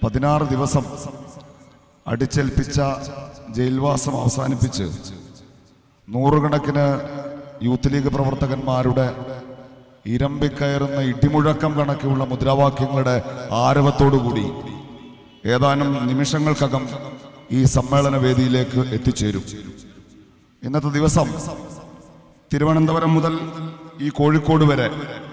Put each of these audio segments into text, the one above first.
പതിനാറ് ദിവസം അടിച്ചേൽപ്പിച്ച ജയിൽവാസം അവസാനിപ്പിച്ച് നൂറുകണക്കിന് യൂത്ത് ലീഗ് പ്രവർത്തകന്മാരുടെ ഇരമ്പിക്കയറുന്ന ഇടിമുഴക്കം കണക്കുള്ള മുദ്രാവാക്യങ്ങളുടെ ആരവത്തോടുകൂടി ഏതാനും നിമിഷങ്ങൾക്കകം ഈ സമ്മേളന വേദിയിലേക്ക് എത്തിച്ചേരും ഇന്നത്തെ ദിവസം തിരുവനന്തപുരം മുതൽ ഈ കോഴിക്കോട് വരെ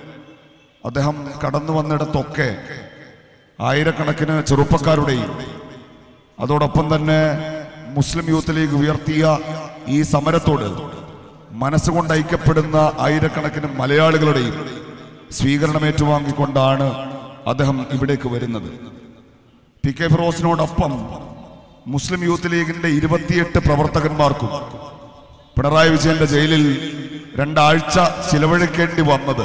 അദ്ദേഹം കടന്നു വന്നിടത്തൊക്കെ ആയിരക്കണക്കിന് ചെറുപ്പക്കാരുടെയും അതോടൊപ്പം തന്നെ മുസ്ലിം യൂത്ത് ലീഗ് ഉയർത്തിയ ഈ സമരത്തോട് മനസ്സുകൊണ്ട് ഐക്യപ്പെടുന്ന ആയിരക്കണക്കിന് മലയാളികളുടെയും സ്വീകരണം ഏറ്റുവാങ്ങിക്കൊണ്ടാണ് അദ്ദേഹം ഇവിടേക്ക് വരുന്നത് പി കെ ഫിറോസിനോടൊപ്പം മുസ്ലിം യൂത്ത് ലീഗിന്റെ ഇരുപത്തിയെട്ട് പ്രവർത്തകന്മാർക്കും പിണറായി വിജയന്റെ ജയിലിൽ രണ്ടാഴ്ച ചിലവഴിക്കേണ്ടി വന്നത്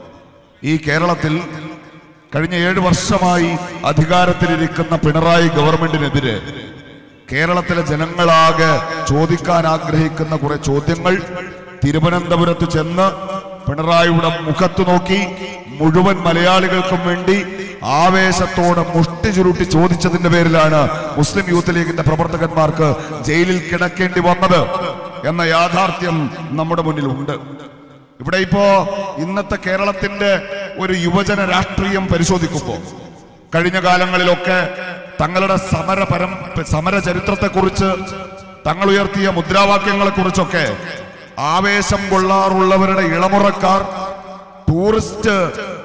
ഈ കേരളത്തിൽ കഴിഞ്ഞ ഏഴ് വർഷമായി അധികാരത്തിലിരിക്കുന്ന പിണറായി ഗവൺമെന്റിനെതിരെ കേരളത്തിലെ ജനങ്ങളാകെ ചോദിക്കാൻ ആഗ്രഹിക്കുന്ന കുറെ ചോദ്യങ്ങൾ തിരുവനന്തപുരത്ത് ചെന്ന് പിണറായിയുടെ മുഖത്ത് നോക്കി മുഴുവൻ മലയാളികൾക്കും വേണ്ടി ആവേശത്തോടെ മുഷ്ടി ചുരുട്ടി ചോദിച്ചതിന്റെ പേരിലാണ് മുസ്ലിം യൂത്ത് ലീഗിന്റെ പ്രവർത്തകന്മാർക്ക് ജയിലിൽ കിടക്കേണ്ടി വന്നത് എന്ന യാഥാർത്ഥ്യം നമ്മുടെ മുന്നിൽ ഉണ്ട് ഇവിടെ ഇപ്പോ ഇന്നത്തെ കേരളത്തിന്റെ ഒരു യുവജന രാഷ്ട്രീയം പരിശോധിക്കുമ്പോൾ കഴിഞ്ഞ കാലങ്ങളിലൊക്കെ തങ്ങളുടെ സമര പരം സമര ചരിത്രത്തെക്കുറിച്ച് തങ്ങൾ ഉയർത്തിയ മുദ്രാവാക്യങ്ങളെ കുറിച്ചൊക്കെ ആവേശം കൊള്ളാറുള്ളവരുടെ ഇളമുറക്കാർ ടൂറിസ്റ്റ്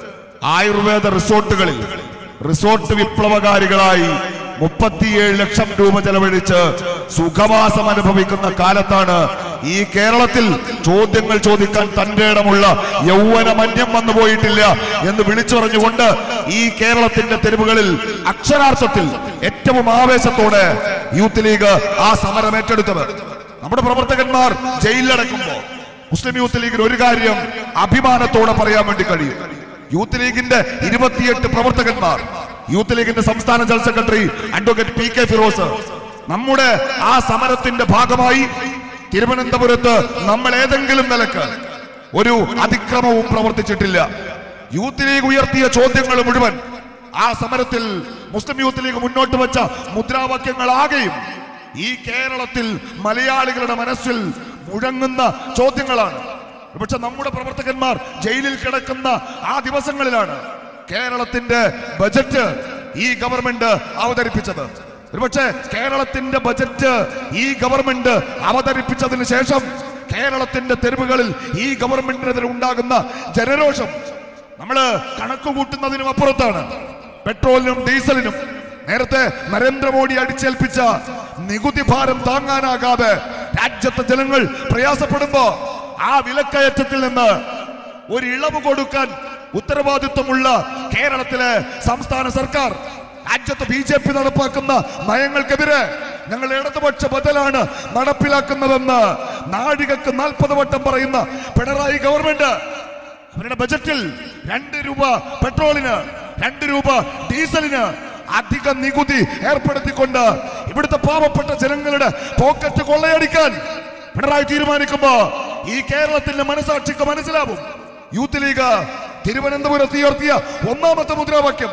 ആയുർവേദ റിസോർട്ടുകളിൽ റിസോർട്ട് വിപ്ലവകാരികളായി മുപ്പത്തിയേഴ് ലക്ഷം രൂപ ചെലവഴിച്ച് സുഖവാസം അനുഭവിക്കുന്ന കാലത്താണ് ഈ കേരളത്തിൽ ചോദ്യങ്ങൾ ചോദിക്കാൻ തന്റെ ഇടമുള്ള യൗവന മന്യം വന്നു പോയിട്ടില്ല എന്ന് വിളിച്ചു പറഞ്ഞുകൊണ്ട് ഈ കേരളത്തിന്റെ തെരുവുകളിൽ അക്ഷരാർത്ഥത്തിൽ ഏറ്റവും ആവേശത്തോടെ യൂത്ത് ലീഗ് ആ സമരം ഏറ്റെടുത്തത് നമ്മുടെ പ്രവർത്തകന്മാർ ജയിലിലടക്കുമ്പോ മുസ്ലിം യൂത്ത് ലീഗിന് ഒരു കാര്യം അഭിമാനത്തോടെ പറയാൻ വേണ്ടി കഴിയും യൂത്ത് ലീഗിന്റെ ഇരുപത്തിയെട്ട് പ്രവർത്തകന്മാർ യൂത്ത് ലീഗിന്റെ സംസ്ഥാന general secretary advocate P K Firoz നമ്മുടെ ആ സമരത്തിന്റെ ഭാഗമായി തിരുവനന്തപുരത്ത് നമ്മൾ ഏതെങ്കിലും നിലക്ക് ഒരു അതിക്രമവും പ്രവർത്തിച്ചിട്ടില്ല യൂത്ത് ലീഗ് ഉയർത്തിയ ചോദ്യങ്ങൾ മുഴുവൻ ആ സമരത്തിൽ മുസ്ലിം യൂത്ത് ലീഗ് മുന്നോട്ട് വെച്ച മുദ്രാവാക്യങ്ങളാകെയും ഈ കേരളത്തിൽ മലയാളികളുടെ മനസ്സിൽ മുഴങ്ങുന്ന ചോദ്യങ്ങളാണ് പക്ഷെ നമ്മുടെ പ്രവർത്തകന്മാർ ജയിലിൽ കിടക്കുന്ന ആ ദിവസങ്ങളിലാണ് കേരളത്തിന്റെ ബജറ്റ് ഈ ഗവൺമെന്റ് അവതരിപ്പിച്ചത് ഒരുപക്ഷെ കേരളത്തിന്റെ ബജറ്റ് ഈ ഗവൺമെന്റ് അവതരിപ്പിച്ചതിന് ശേഷം കേരളത്തിന്റെ തെരുവുകളിൽ ഈ ഗവൺമെന്റിനെതിരെ ഉണ്ടാകുന്ന ജനരോഷം നമ്മള് കണക്ക് കൂട്ടുന്നതിനും അപ്പുറത്താണ് പെട്രോളിനും ഡീസലിനും നേരത്തെ നരേന്ദ്രമോദി അടിച്ചേൽപ്പിച്ച നികുതി ഭാരം താങ്ങാനാകാതെ രാജ്യത്തെ ജനങ്ങൾ പ്രയാസപ്പെടുമ്പോ ആ വിലക്കയറ്റത്തിൽ നിന്ന് ഒരു ഇളവ് കൊടുക്കാൻ ഉത്തരവാദിത്വമുള്ള കേരളത്തിലെ സംസ്ഥാന സർക്കാർ രാജ്യത്ത് ബി ജെ പി നടപ്പാക്കുന്ന നയങ്ങൾക്കെതിരെ ഞങ്ങൾ ഇടതുപക്ഷ ബദലാണ് നടപ്പിലാക്കുന്നതെന്ന് നാഴികക്ക് നാൽപ്പത് വട്ടം പറയുന്ന പിണറായി ഗവൺമെന്റ് അവരുടെ ബജറ്റിൽ രണ്ട് രൂപ പെട്രോളിന് രണ്ട് രൂപ ഡീസലിന് അധിക നികുതി ഏർപ്പെടുത്തിക്കൊണ്ട് ഇവിടുത്തെ പാവപ്പെട്ട ജനങ്ങളുടെ പോക്കറ്റ് കൊള്ളയടിക്കാൻ പിണറായി തീരുമാനിക്കുമ്പോ ഈ കേരളത്തിന്റെ മനസാക്ഷിക്ക് മനസ്സിലാവും യൂത്ത് ലീഗ് തിരുവനന്തപുരത്ത് ഉയർത്തിയ ഒന്നാമത്തെ മുദ്രാവാക്യം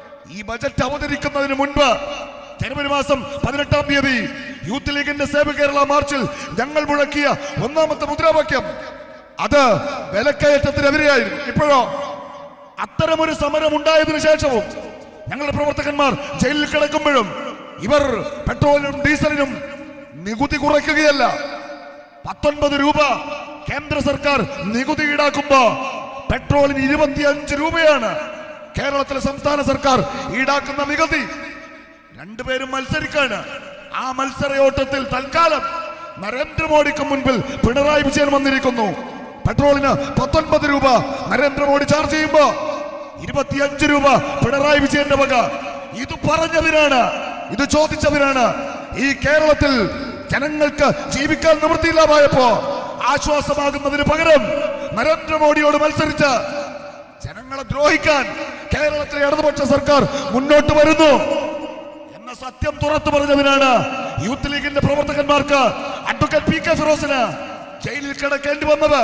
ഈ ബജറ്റ് അവതരിക്കുന്നതിന് മുൻപ് ജനുവരി മാസം പതിനെട്ടാം തീയതി യൂത്ത് ലീഗിന്റെ സേവ കേരള മാർച്ചിൽ ഞങ്ങൾ മുഴക്കിയ ഒന്നാമത്തെ മുദ്രാവാക്യം അത് വിലക്കയറ്റത്തിനെതിരെയായിരുന്നു ഇപ്പോഴോ അത്തരമൊരു സമരം ഉണ്ടായതിനു ശേഷവും ഞങ്ങളുടെ പ്രവർത്തകന്മാർ ജയിലിൽ കിടക്കുമ്പോഴും ഇവർ പെട്രോളിനും ഡീസലിനും നികുതി കുറയ്ക്കുകയല്ല പത്തൊൻപത് രൂപ കേന്ദ്ര സർക്കാർ നികുതി ഈടാക്കുമ്പോ പെട്രോളിന് ഇരുപത്തിയഞ്ച് രൂപയാണ് കേരളത്തിലെ സംസ്ഥാന സർക്കാർ ഈടാക്കുന്ന നികുതി രണ്ടുപേരും മത്സരിക്കാണ് ആ മത്സരയോട്ടത്തിൽ തൽക്കാലം നരേന്ദ്രമോദിക്ക് മുൻപിൽ പിണറായി വിജയൻ വന്നിരിക്കുന്നു പെട്രോളിന് പത്തൊൻപത് രൂപ നരേന്ദ്രമോദി ചാർജ് ചെയ്യുമ്പോ ഇരുപത്തിയഞ്ച് രൂപ പിണറായി വിജയന്റെ വക ഇത് പറഞ്ഞവരാണ് ഇത് ചോദിച്ചവരാണ് ഈ കേരളത്തിൽ ജനങ്ങൾക്ക് ജീവിക്കാൻ നിവൃത്തിയില്ലാതായപ്പോ ആശ്വാസമാകുന്നതിന് പകരം നരേന്ദ്രമോദിയോട് മത്സരിച്ച് ജനങ്ങളെ ദ്രോഹിക്കാൻ കേരളത്തിലെ ഇടതുപക്ഷ സർക്കാർ മുന്നോട്ട് വരുന്നു എന്ന സത്യം തുറത്തു പറഞ്ഞവനാണ് യൂത്ത് ലീഗിന്റെ പ്രവർത്തകന്മാർക്ക് അഡ്വക്കേറ്റ് പി കെ ഫിറോസിന് ജയിലിൽ കിടക്കേണ്ടി വന്നത്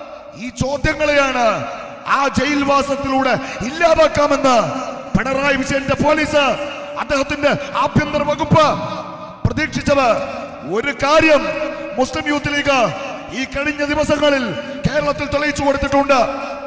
ഈ ചോദ്യങ്ങളെയാണ് ആ ജയിൽവാസത്തിലൂടെ ഇല്ലാതാക്കാമെന്ന് പിണറായി വിജയന്റെ പോലീസ് അദ്ദേഹത്തിന്റെ ആഭ്യന്തര വകുപ്പ് പ്രതീക്ഷിച്ചത് ഒരു കാര്യം മുസ്ലിം യൂത്ത് ലീഗ് ഈ കഴിഞ്ഞ ദിവസങ്ങളിൽ കേരളത്തിൽ തെളിയിച്ചു കൊടുത്തിട്ടുണ്ട്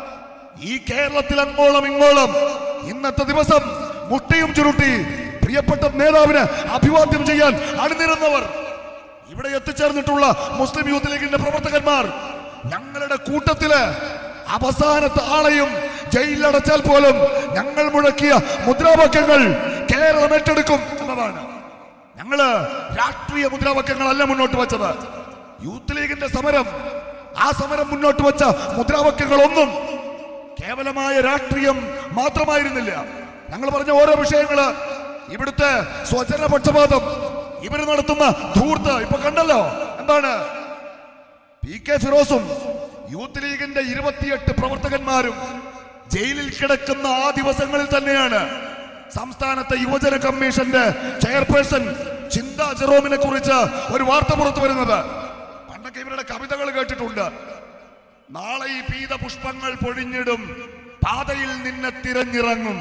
ഈ കേരളത്തിൽ അങ്ങോളം ഇങ്ങോളം ഇന്നത്തെ ദിവസം മുട്ടയും ചുരുട്ടി പ്രിയപ്പെട്ട നേതാവിന് അഭിവാദ്യം ചെയ്യാൻ അണിനിരുന്നവർ ഇവിടെ എത്തിച്ചേർന്നിട്ടുള്ള മുസ്ലിം യൂത്ത് ലീഗിന്റെ പ്രവർത്തകന്മാർ ഞങ്ങളുടെ കൂട്ടത്തില് അവസാനത്തെ ആളെയും ജയിലിലടച്ചാൽ പോലും ഞങ്ങൾ മുഴക്കിയ മുദ്രാവാക്യങ്ങൾ കേരളം ഏറ്റെടുക്കും എന്നതാണ് ഞങ്ങള് രാഷ്ട്രീയ മുദ്രാവാക്യങ്ങളല്ല മുന്നോട്ട് വെച്ചത് യൂത്ത് ലീഗിന്റെ സമരം ആ സമരം മുന്നോട്ട് വെച്ച മുദ്രാവാക്യങ്ങളൊന്നും കേവലമായ രാഷ്ട്രീയം മാത്രമായിരുന്നില്ല ഞങ്ങൾ പറഞ്ഞ ഓരോ വിഷയങ്ങള് ഇവിടുത്തെ സ്വജന പക്ഷപാതം ഇവർ നടത്തുന്ന ധൂർത്ത് ഇപ്പൊ കണ്ടല്ലോ എന്താണ് പി കെ ഫിറോസും യൂത്ത് ലീഗിന്റെ ഇരുപത്തിയെട്ട് പ്രവർത്തകന്മാരും ജയിലിൽ കിടക്കുന്ന ആ ദിവസങ്ങളിൽ തന്നെയാണ് സംസ്ഥാനത്തെ യുവജന കമ്മീഷന്റെ ചെയർപേഴ്സൺ ചിന്ത ജെറോമിനെ കുറിച്ച് ഒരു വാർത്ത പുറത്തു വരുന്നത് പണ്ടൊക്കെ ഇവരുടെ കവിതകൾ കേട്ടിട്ടുണ്ട് നാളെ ഈ പീത പുഷ്പങ്ങൾ പൊഴിഞ്ഞിടും പാതയിൽ നിന്നെ തിരഞ്ഞിറങ്ങും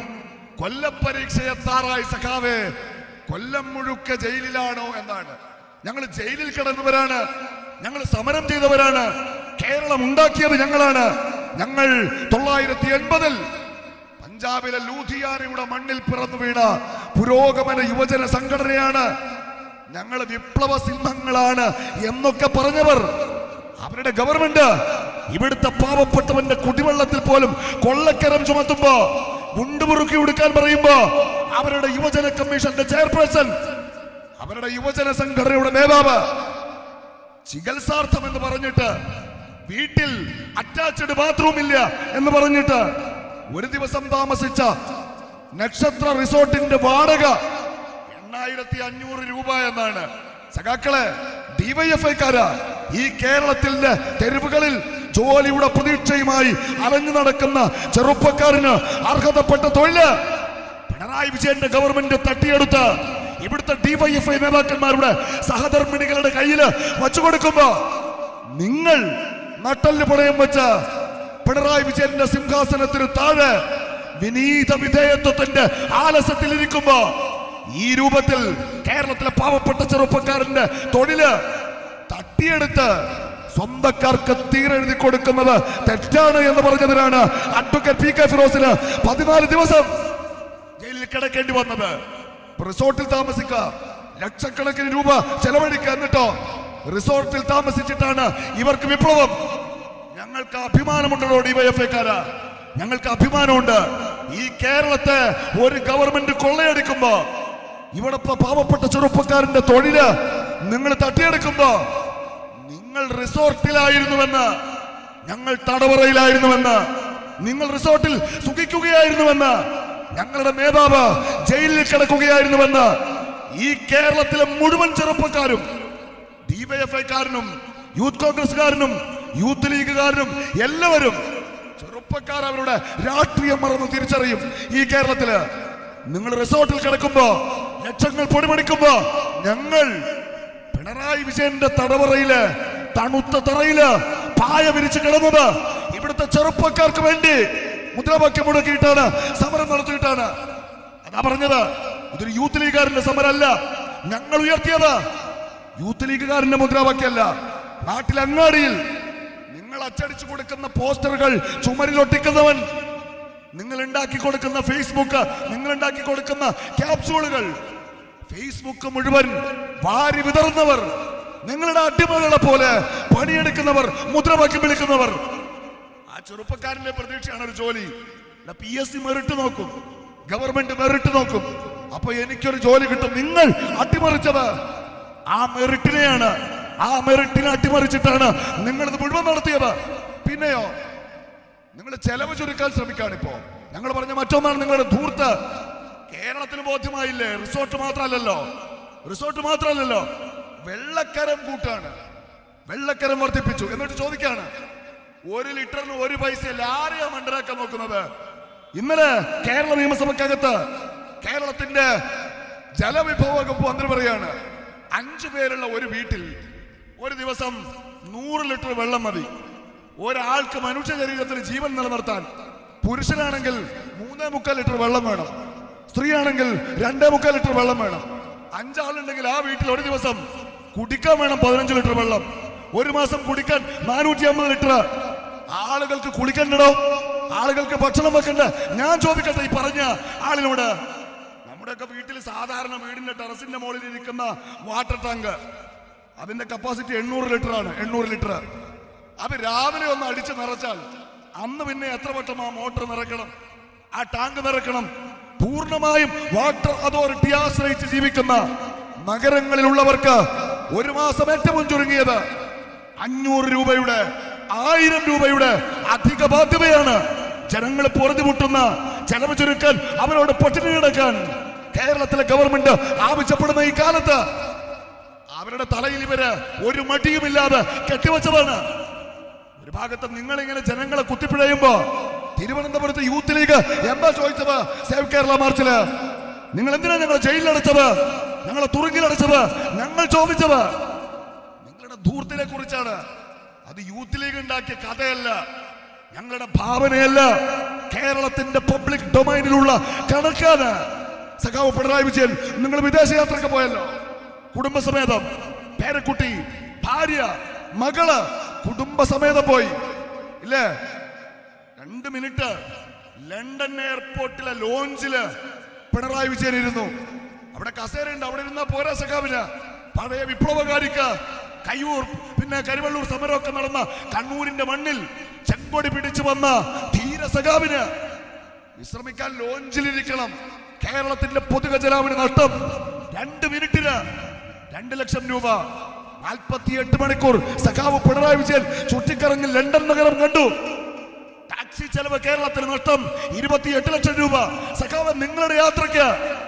കൊല്ലപ്പരീക്ഷയെത്താറായി സഖാവേ കൊല്ലം മുഴുക്ക ജയിലിലാണോ എന്നാണ് ഞങ്ങൾ ജയിലിൽ കിടന്നവരാണ് ഞങ്ങൾ സമരം ചെയ്തവരാണ് കേരളം ഉണ്ടാക്കിയത് ഞങ്ങളാണ് ഞങ്ങൾ തൊള്ളായിരത്തി എൺപതിൽ പഞ്ചാബിലെ ലൂധിയാനയുടെ മണ്ണിൽ പിറന്നു വീണ പുരോഗമന യുവജന സംഘടനയാണ് ഞങ്ങൾ വിപ്ലവ സിംഹങ്ങളാണ് എന്നൊക്കെ പറഞ്ഞവർ അവരുടെ ഗവൺമെന്റ് ഇവിടുത്തെ പാവപ്പെട്ടവന്റെ കുടിവെള്ളത്തിൽ പോലും കൊള്ളക്കരം ചുമത്തുമ്പോ മുണ്ടുമുറുക്കി ഉടുക്കാൻ പറയുമ്പോ അവരുടെ യുവജന കമ്മീഷന്റെ ചെയർപേഴ്സൺ അവരുടെ യുവജന സംഘടനയുടെ നേതാവ് ചികിത്സാർത്ഥം എന്ന് പറഞ്ഞിട്ട് വീട്ടിൽ അറ്റാച്ച്ഡ് ബാത്റൂം ഇല്ല എന്ന് പറഞ്ഞിട്ട് ഒരു ദിവസം താമസിച്ച നക്ഷത്ര റിസോർട്ടിന്റെ വാടക എണ്ണായിരത്തി അഞ്ഞൂറ് രൂപ എന്നാണ് സഖാക്കളെ ഡിവൈഎഫ്ഐക്കാരാ ഈ കേരളത്തിന്റെ തെരുവുകളിൽ ജോലിയുടെ പ്രതീക്ഷയുമായി അലഞ്ഞു നടക്കുന്ന ചെറുപ്പക്കാരന് അർഹതപ്പെട്ട തൊഴില് പിണറായി വിജയന്റെ ഗവൺമെന്റ് തട്ടിയെടുത്ത് ഇവിടുത്തെ ഡിവൈഎഫ്ഐ നേതാക്കന്മാരുടെ സഹധർമ്മിണികളുടെ കയ്യിൽ വച്ചു കൊടുക്കുമ്പോ നിങ്ങൾ നട്ടല് പണയം വെച്ച പിണറായി വിജയന്റെ സിംഹാസനത്തിന് താഴെ വിനീത വിധേയത്വത്തിന്റെ ആലസ്യത്തിൽ ഇരിക്കുമ്പോ ഈ രൂപത്തിൽ കേരളത്തിലെ പാവപ്പെട്ട ചെറുപ്പക്കാരന്റെ തൊഴില് തട്ടിയെടുത്ത് സ്വന്തക്കാർക്ക് തീരെഴുതി കൊടുക്കുന്നത് തെറ്റാണ് എന്ന് പറഞ്ഞതിനാണ് അഡ്വക്കേറ്റ് പി കെ ഫിറോസിന് പതിനാല് ദിവസം ജയിലിൽ കിടക്കേണ്ടി വന്നത് റിസോർട്ടിൽ താമസിക്കാം ലക്ഷക്കണക്കിന് രൂപ ചെലവഴിക്കുക എന്നിട്ടോ റിസോർട്ടിൽ താമസിച്ചിട്ടാണ് ഇവർക്ക് വിപ്ലവം ഞങ്ങൾക്ക് അഭിമാനമുണ്ടോ ഡിവൈഎഫ്ഐക്കാരാ ഞങ്ങൾക്ക് അഭിമാനമുണ്ട് ഈ കേരളത്തെ ഒരു ഗവൺമെന്റ് കൊള്ളയടിക്കുമ്പോ ഇവിടെ ഇപ്പൊ പാവപ്പെട്ട ചെറുപ്പക്കാരന്റെ തൊഴില് നിങ്ങൾ തട്ടിയെടുക്കുമ്പോ നിങ്ങൾ റിസോർട്ടിലായിരുന്നുവെന്ന് ഞങ്ങൾ തടവറയിലായിരുന്നുവെന്ന് നിങ്ങൾ റിസോർട്ടിൽ സുഖിക്കുകയായിരുന്നുവെന്ന് ഞങ്ങളുടെ നേതാവ് ജയിലിൽ കിടക്കുകയായിരുന്നുവെന്ന് ഈ കേരളത്തിലെ മുഴുവൻ ചെറുപ്പക്കാരും ഡിവൈഎഫ്ഐക്കാരനും യൂത്ത് കോൺഗ്രസ്സുകാരനും യൂത്ത് ലീഗുകാരനും എല്ലാവരും ചെറുപ്പക്കാർ അവരുടെ രാഷ്ട്രീയം മറന്ന് തിരിച്ചറിയും ഈ കേരളത്തില് നിങ്ങൾ റിസോർട്ടിൽ കിടക്കുമ്പോ ലക്ഷങ്ങൾ പൊടിപടിക്കുമ്പോ ഞങ്ങൾ പിണറായി വിജയന്റെ തടവറയില് തണുത്ത തറയില് പായ വിരിച്ച് കിടന്നത് ഇവിടുത്തെ ചെറുപ്പക്കാർക്ക് വേണ്ടി മുദ്രാവാക്യം മുടക്കിയിട്ടാണ് സമരം നടത്തിയിട്ടാണ് അതാ പറഞ്ഞത് ഇതൊരു യൂത്ത് ലീഗുകാരന്റെ സമരമല്ല ഞങ്ങൾ ഉയർത്തിയത് യൂത്ത് ലീഗുകാരന്റെ മുദ്രാവാക്യമല്ല നാട്ടിൽ അങ്ങാടിയിൽ നിങ്ങൾ അച്ചടിച്ചു കൊടുക്കുന്ന പോസ്റ്ററുകൾ ചുമരിലൊട്ടിക്കുന്നവൻ നിങ്ങൾ ഉണ്ടാക്കി കൊടുക്കുന്ന ഫേസ്ബുക്ക് നിങ്ങൾ ഉണ്ടാക്കി കൊടുക്കുന്ന ക്യാപ്സൂളുകൾ ഫേസ്ബുക്ക് മുഴുവൻ വാരി വിതറുന്നവർ നിങ്ങളുടെ അടിമകളെ പോലെ പണിയെടുക്കുന്നവർ മുദ്രാവാക്യം വിളിക്കുന്നവർ ആ ചെറുപ്പക്കാരന്റെ പ്രതീക്ഷയാണ് ഒരു ജോലി പി എസ് സി മെറിറ്റ് നോക്കും ഗവൺമെന്റ് മെറിറ്റ് നോക്കും അപ്പൊ എനിക്കൊരു ജോലി കിട്ടും നിങ്ങൾ അട്ടിമറിച്ചത് ആ മെറിറ്റിനെയാണ് ആ മെറിറ്റിനെ അട്ടിമറിച്ചിട്ടാണ് നിങ്ങളിത് മുഴുവൻ നടത്തിയത് പിന്നെയോ നിങ്ങൾ ചെലവ് ചുരുക്കാൻ ശ്രമിക്കാണ് ഇപ്പോ ഞങ്ങൾ പറഞ്ഞ മറ്റൊന്നാണ് നിങ്ങളുടെ ധൂർത്ത് കേരളത്തിന് ബോധ്യമായില്ലേ റിസോർട്ട് മാത്രമല്ലല്ലോ റിസോർട്ട് മാത്രമല്ലല്ലോ വെള്ളക്കരം കൂട്ടാണ് വെള്ളക്കരം വർദ്ധിപ്പിച്ചു എന്നിട്ട് ചോദിക്കാണ് ഒരു ലിറ്ററിന് ഒരു പൈസയല്ല ആരെയാ മണ്ടരാക്കാൻ നോക്കുന്നത് ഇന്നലെ കേരള നിയമസഭക്കകത്ത് കേരളത്തിന്റെ ജലവിഭവ വകുപ്പ് മന്ത്രി പറയാണ് അഞ്ചു പേരുള്ള ഒരു വീട്ടിൽ ഒരു ദിവസം നൂറ് ലിറ്റർ വെള്ളം മതി ഒരാൾക്ക് മനുഷ്യ ശരീരത്തിന് ജീവൻ നിലനിർത്താൻ പുരുഷനാണെങ്കിൽ മൂന്നേ മുക്കാൽ ലിറ്റർ വെള്ളം വേണം സ്ത്രീയാണെങ്കിൽ രണ്ടേ മുക്കാൽ ലിറ്റർ വെള്ളം വേണം അഞ്ചാളുണ്ടെങ്കിൽ ആ വീട്ടിൽ ഒരു ദിവസം കുടിക്കാൻ വേണം പതിനഞ്ച് ലിറ്റർ വെള്ളം ഒരു മാസം കുടിക്കാൻ നാനൂറ്റി അമ്പത് ലിറ്റർ ആളുകൾക്ക് കുളിക്കണ്ടോ ആളുകൾക്ക് ഭക്ഷണം വെക്കണ്ട ഞാൻ ചോദിക്കട്ടെ ഈ പറഞ്ഞ ആളിനോട് നമ്മുടെയൊക്കെ വീട്ടിൽ സാധാരണ വീടിന്റെ ടെറസിന്റെ മുകളിൽ ഇരിക്കുന്ന വാട്ടർ ടാങ്ക് അതിന്റെ കപ്പാസിറ്റി എണ്ണൂറ് ലിറ്റർ ആണ് എണ്ണൂറ് ലിറ്റർ അത് രാവിലെ ഒന്ന് അടിച്ച് നിറച്ചാൽ അന്ന് പിന്നെ എത്ര വട്ടം ആ മോട്ടോർ നിറയ്ക്കണം ആ ടാങ്ക് നിറയ്ക്കണം പൂർണ്ണമായും വാട്ടർ അതോറിറ്റി ആശ്രയിച്ച് ജീവിക്കുന്ന നഗരങ്ങളിലുള്ളവർക്ക് ഒരു മാസം ഏറ്റവും ചുരുങ്ങിയത് അഞ്ഞൂറ് രൂപയുടെ ആയിരം രൂപയുടെ അധിക ബാധ്യതയാണ് ജനങ്ങൾ പൊറുതിമുട്ടുന്ന ചെലവ് ചുരുക്കാൻ അവരോട് പട്ടിണി കിടക്കാൻ കേരളത്തിലെ ഗവൺമെന്റ് ആവശ്യപ്പെടുന്ന ഈ കാലത്ത് അവരുടെ തലയിൽ ഇവര് ഒരു മടിയുമില്ലാതെ കെട്ടിവെച്ചതാണ് ഒരു ഭാഗത്ത് നിങ്ങൾ ഇങ്ങനെ ജനങ്ങളെ കുത്തിപ്പിഴയുമ്പോ തിരുവനന്തപുരത്ത് യൂത്ത് ലീഗ് എന്താ ചോദിച്ചത് സേവ് കേരള മാർച്ചില് നിങ്ങൾ എന്തിനാ ഞങ്ങളെ ജയിലിലടച്ചത് ഞങ്ങളെ തുറുങ്കിലടച്ചത് ഞങ്ങൾ ചോദിച്ചത് നിങ്ങളുടെ ധൂർത്തിനെ കുറിച്ചാണ് അത് യൂത്ത് ലീഗ് ഉണ്ടാക്കിയ കഥയല്ല ഞങ്ങളുടെ ഭാവനയല്ല കേരളത്തിന്റെ പബ്ലിക് ഡൊമൈനിലുള്ള കണക്കാണ് സഖാവ് പിണറായി വിജയൻ നിങ്ങൾ വിദേശയാത്രക്ക് പോയല്ലോ കുടുംബസമേതം പേരക്കുട്ടി ഭാര്യ മകള് കുടുംബസമേതം പോയി ഇല്ലേ രണ്ട് മിനിറ്റ് ലണ്ടൻ എയർപോർട്ടിലെ ലോഞ്ചില് പിണറായി വിജയൻ ഇരുന്നു അവിടെ കസേരയുണ്ട് അവിടെ ഇരുന്ന പോരാ സഖാവിന് പഴയ വിപ്ലവകാരിക്ക് കയ്യൂർ പിന്നെ കരിവള്ളൂർ സമരമൊക്കെ നടന്ന കണ്ണൂരിന്റെ മണ്ണിൽ ചെങ്കൊടി പിടിച്ചു വന്ന ധീര സഖാവിന് വിശ്രമിക്കാൻ ലോഞ്ചിലിരിക്കണം കേരളത്തിന്റെ പൊതുഖജനാവിന് നഷ്ടം രണ്ട് മിനിറ്റിന് രണ്ട് ലക്ഷം രൂപ നാൽപ്പത്തിയെട്ട് മണിക്കൂർ സഖാവ് പിണറായി വിജയൻ ചുറ്റിക്കറങ്ങി ലണ്ടൻ നഗരം കണ്ടു ടാക്സി ചെലവ് കേരളത്തിന് നഷ്ടം ഇരുപത്തിയെട്ട് ലക്ഷം രൂപ സഖാവ് നിങ്ങളുടെ യാത്രയ്ക്ക്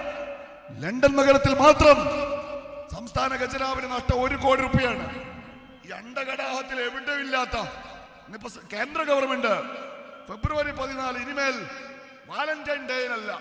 ലണ്ടൻ നഗരത്തിൽ മാത്രം സംസ്ഥാന ഖജനാവിന് നഷ്ടം ഒരു കോടി രൂപയാണ് ഈ അണ്ടകടാഹത്തിൽ എവിടെയില്ലാത്ത ഇന്നിപ്പോ സ- കേന്ദ്ര ഗവൺമെന്റ് ഫെബ്രുവരി പതിനാല് ഇനിമേൽ വാലന്റൈൻ ഡേയിലല്ല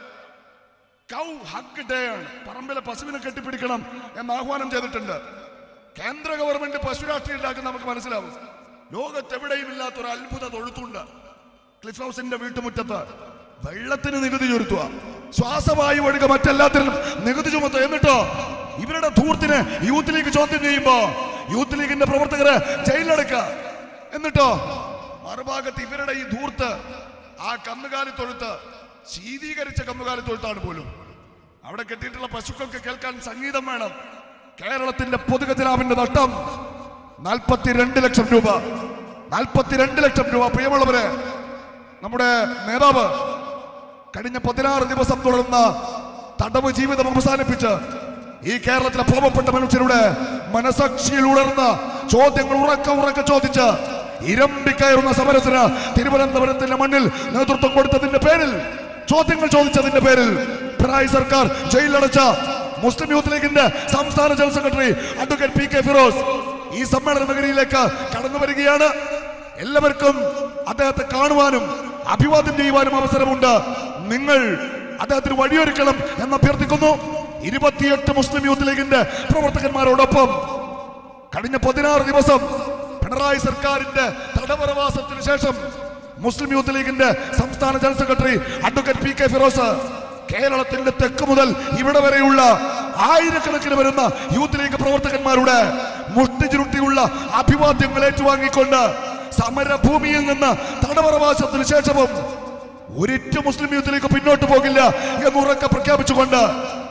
കൗ ഹഗ് ഡേ ആണ് പറമ്പിലെ പശുവിനെ കെട്ടിപ്പിടിക്കണം എന്ന് ആഹ്വാനം ചെയ്തിട്ടുണ്ട് കേന്ദ്ര ഗവൺമെന്റ് പശു രാഷ്ട്രീയം ഉണ്ടാക്കുന്ന നമുക്ക് മനസ്സിലാവും ലോകത്തെവിടെയും ഇല്ലാത്ത ഒരു അത്ഭുത തൊഴുത്തുണ്ട് ക്ലിഫ് ഹൗസിന്റെ വീട്ടുമുറ്റത്ത് വെള്ളത്തിന് നികുതി ചുരുത്തുക ശ്വാസവായു ഒഴുക മറ്റെല്ലാത്തിനും നികുതി ചുമത്തുക എന്നിട്ടോ ഇവരുടെ ധൂർത്തിനെ യൂത്ത് ലീഗ് ചോദ്യം ചെയ്യുമ്പോ യൂത്ത് ലീഗിന്റെ പ്രവർത്തകരെ ജയിലിലടക്കുക എന്നിട്ടോ മറുഭാഗത്ത് ഇവരുടെ ഈ ധൂർത്ത് ആ കന്നുകാലി തൊഴുത്ത് ശീതീകരിച്ച കന്നുകാലി തൊഴുത്താണ് പോലും അവിടെ കെട്ടിയിട്ടുള്ള പശുക്കൾക്ക് കേൾക്കാൻ സംഗീതം വേണം കേരളത്തിന്റെ പൊതുഖജനാവിന്റെ നഷ്ടം നാൽപ്പത്തിരണ്ട് ലക്ഷം രൂപ നാൽപ്പത്തിരണ്ട് ലക്ഷം രൂപ പ്രിയമുള്ളവരെ നമ്മുടെ നേതാവ് കഴിഞ്ഞ പതിനാറ് ദിവസം തുടർന്ന തടവ് ജീവിതം അവസാനിപ്പിച്ച് ഈ കേരളത്തിലെ പാവപ്പെട്ട മനുഷ്യരുടെ മനസാക്ഷിയിൽ ഉണർന്ന ചോദ്യങ്ങൾ ഉറക്ക ഉറക്ക ചോദിച്ച് ഇരമ്പിക്കയറുന്ന സമരത്തിന് തിരുവനന്തപുരത്തിന്റെ മണ്ണിൽ നേതൃത്വം കൊടുത്തതിന്റെ പേരിൽ ചോദ്യങ്ങൾ ചോദിച്ചതിന്റെ പേരിൽ പിണറായി സർക്കാർ ജയിലിലടച്ച മുസ്ലിം യൂത്ത് ലീഗിന്റെ സംസ്ഥാന general secretary advocate P K Firoz ഈ സമ്മേളന നഗരിയിലേക്ക് കടന്നു വരികയാണ് എല്ലാവർക്കും അദ്ദേഹത്തെ കാണുവാനും അഭിവാദ്യം ചെയ്യുവാനും അവസരമുണ്ട് നിങ്ങൾ അദ്ദേഹത്തിന് വഴിയൊരുക്കണം എന്ന് അഭ്യർത്ഥിക്കുന്നു ഇരുപത്തിയെട്ട് മുസ്ലിം യൂത്ത് ലീഗിന്റെ പ്രവർത്തകന്മാരോടൊപ്പം കഴിഞ്ഞ പതിനാറ് ദിവസം പിണറായി സർക്കാരിന്റെ തടവറവാസത്തിന് ശേഷം മുസ്ലിം യൂത്ത് ലീഗിന്റെ സംസ്ഥാന general secretary advocate P K Firoz കേരളത്തിന്റെ തെക്ക് മുതൽ ഇവിടെ വരെയുള്ള ആയിരക്കണക്കിന് വരുന്ന യൂത്ത് ലീഗ് പ്രവർത്തകന്മാരുടെ മുഷ്ടിചുരുട്ടിയുള്ള അഭിവാദ്യങ്ങൾ ഏറ്റുവാങ്ങിക്കൊണ്ട് സമരഭൂമിയിൽ നിന്ന് തടവറവാസത്തിന് ശേഷവും ഒരിറ്റ മുസ്ലിം യൂത്ത് ലീഗ് പിന്നോട്ട് പോകില്ല എന്ന് ഉറക്കെ പ്രഖ്യാപിച്ചുകൊണ്ട്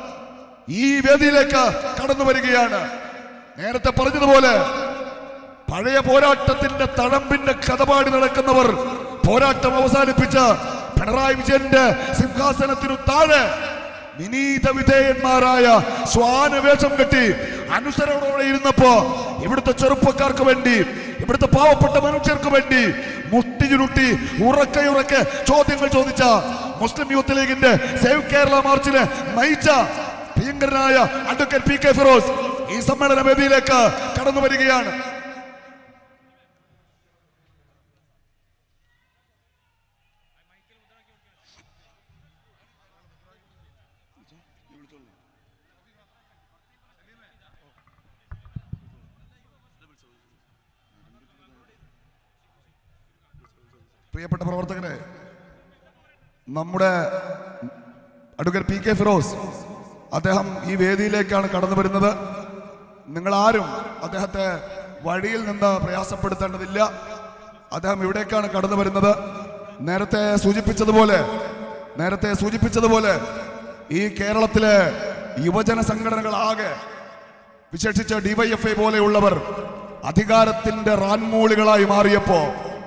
ഈ വേദിയിലേക്ക് കടന്നു വരികയാണ് നേരത്തെ പറഞ്ഞതുപോലെ പഴയ പോരാട്ടത്തിന്റെ തഴമ്പിന്റെ കഥപാടി നടക്കുന്നവർ പോരാട്ടം അവസാനിപ്പിച്ച് പിണറായി വിജയന്റെ സിംഹാസനത്തിനു താഴെ വിനീത വിധേയന്മാരായ സ്വാനവേഷം കെട്ടി അനുസരണയോടെ ഇരുന്നപ്പോ ഇവിടുത്തെ ചെറുപ്പക്കാർക്ക് വേണ്ടി ഇവിടുത്തെ പാവപ്പെട്ട മനുഷ്യർക്ക് വേണ്ടി മുട്ടി ചുരുട്ടി ഉറക്കെ ഉറക്കെ ചോദ്യങ്ങൾ ചോദിച്ച മുസ്ലിം യൂത്ത് ലീഗിന്റെ സേവ് കേരള മാർച്ചിനെ നയിച്ച പ്രിയങ്കരനായ അഡ്വക്കേറ്റ് പി കെ ഫിറോസ് ഈ സമ്മേളന വേദിയിലേക്ക് കടന്നു വരികയാണ് പ്രിയപ്പെട്ട പ്രവർത്തകരെ നമ്മുടെ അഡ്വക്കേറ്റ് പി കെ ഫിറോസ് അദ്ദേഹം ഈ വേദിയിലേക്കാണ് കടന്നു വരുന്നത് നിങ്ങൾ ആരും അദ്ദേഹത്തെ വഴിയിൽ നിന്ന് പ്രയാസപ്പെടുത്തേണ്ടതില്ല അദ്ദേഹം ഇവിടേക്കാണ് കടന്നു വരുന്നത് നേരത്തെ സൂചിപ്പിച്ചതുപോലെ നേരത്തെ സൂചിപ്പിച്ചതുപോലെ ഈ കേരളത്തിലെ യുവജന സംഘടനകളാകെ വിശേഷിച്ച് ഡിവൈഎഫ്ഐ പോലെയുള്ളവർ അധികാരത്തിന്റെ റാൻമൂളികളായി മാറിയപ്പോ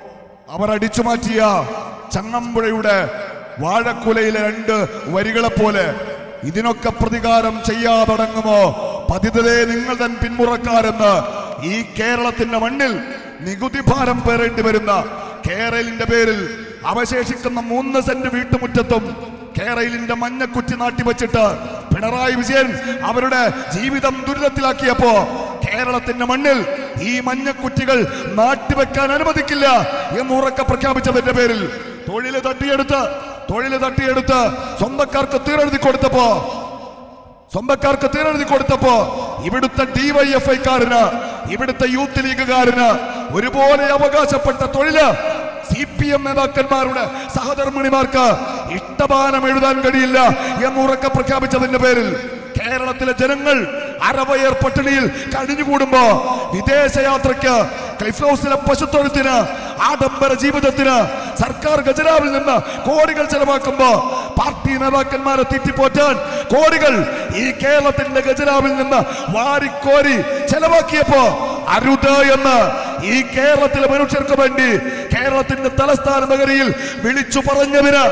അവർ അടിച്ചു മാറ്റിയ ചങ്ങമ്പുഴയുടെ വാഴക്കുലയിലെ രണ്ട് വരികളെ പോലെ ഇതിനൊക്കെ പ്രതികാരം ചെയ്യാതടങ്ങുമോ പതിതരെ നിങ്ങൾ തൻ പിന്മുറക്കാരെന്ന് ഈ കേരളത്തിന്റെ മണ്ണിൽ നികുതി ഭാരം പേറേണ്ടി വരുന്ന കേരളിന്റെ പേരിൽ അവശേഷിക്കുന്ന മൂന്ന് സെന്റ് വീട്ടുമുറ്റത്തും കേരളിന്റെ മഞ്ഞക്കുറ്റി നാട്ടിവെച്ചിട്ട് പിണറായി വിജയൻ അവരുടെ ജീവിതം ദുരിതത്തിലാക്കിയപ്പോ കേരളത്തിന്റെ മണ്ണിൽ ഈ മഞ്ഞക്കുറ്റികൾ നാട്ടിവെക്കാൻ അനുവദിക്കില്ല എന്ന് ഉറക്കെ പ്രഖ്യാപിച്ചതിന്റെ പേരിൽ തൊഴില് തട്ടിയെടുത്ത് തൊഴില് തട്ടിയെടുത്ത് സ്വന്തക്കാർക്ക് തീരെഴുതി കൊടുത്തപ്പോ സ്വന്തക്കാർക്ക് തീരെഴുതി കൊടുത്തപ്പോ ഇവിടുത്തെ ഡിവൈഎഫ്ഐക്കാരന് ഇവിടുത്തെ യൂത്ത് ലീഗുകാരന് ഒരുപോലെ അവകാശപ്പെട്ട തൊഴില് സി പി എം നേതാക്കന്മാരുടെ സഹധർമ്മിണിമാർക്ക് ഇഷ്ടബാനം എഴുതാൻ കഴിയില്ല എന്ന് ഉറക്കെ പ്രഖ്യാപിച്ചതിന്റെ പേരിൽ കേരളത്തിലെ ജനങ്ങൾ അരവയർ പട്ടിണിയിൽ കഴിഞ്ഞുകൂടുമ്പോ വിദേശയാത്രയ്ക്ക് ക്ലിഫ് ഹൗസിലെ പശുത്തൊഴുത്തിന് ആഡംബര ജീവിതത്തിന് സർക്കാർ ഖജനാവിൽ നിന്ന് കോടികൾ ചെലവാക്കുമ്പോ പാർട്ടി നേതാക്കന്മാരെ തീറ്റിപ്പോറ്റാൻ കോടികൾ ഈ കേരളത്തിന്റെ ഖജനാവിൽ നിന്ന് വാരിക്കോരി ചെലവാക്കിയപ്പോ അരുത് എന്ന് ഈ കേരളത്തിലെ മനുഷ്യർക്ക് വേണ്ടി കേരളത്തിന്റെ തലസ്ഥാന നഗരിയിൽ വിളിച്ചു പറഞ്ഞതിന്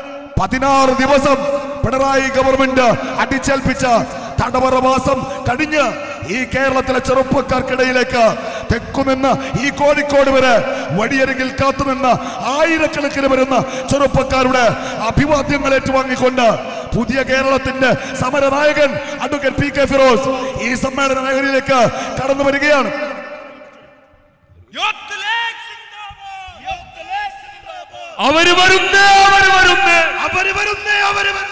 പതിനാറ് ദിവസം പിണറായി ഗവൺമെന്റ് അടിച്ചേൽപ്പിച്ച തടവറവാസം കഴിഞ്ഞ് ഈ കേരളത്തിലെ ചെറുപ്പക്കാർക്കിടയിലേക്ക് തെക്കുനിന്ന് ഈ കോഴിക്കോട് വരെ വടിയരികിൽ കാത്തുനിന്ന ആയിരക്കണക്കിന് വരുന്ന ചെറുപ്പക്കാരുടെ അഭിവാദ്യങ്ങൾ ഏറ്റുവാങ്ങിക്കൊണ്ട് പുതിയ കേരളത്തിന്റെ സമരനായകൻ അഡ്വക്കേറ്റ് പി കെ ഫിറോസ് ഈ സമ്മേളന മേഖലയിലേക്ക് കടന്നു വരികയാണ് യൂത്ത് ലീഗ് സിന്ദാബാദ് യൂത്ത് ലീഗ് സിന്ദാബാദ് അവര് വരുന്നേ അവര് വരുന്നേ അവര് വരുന്നേ അവര് വരുന്നേ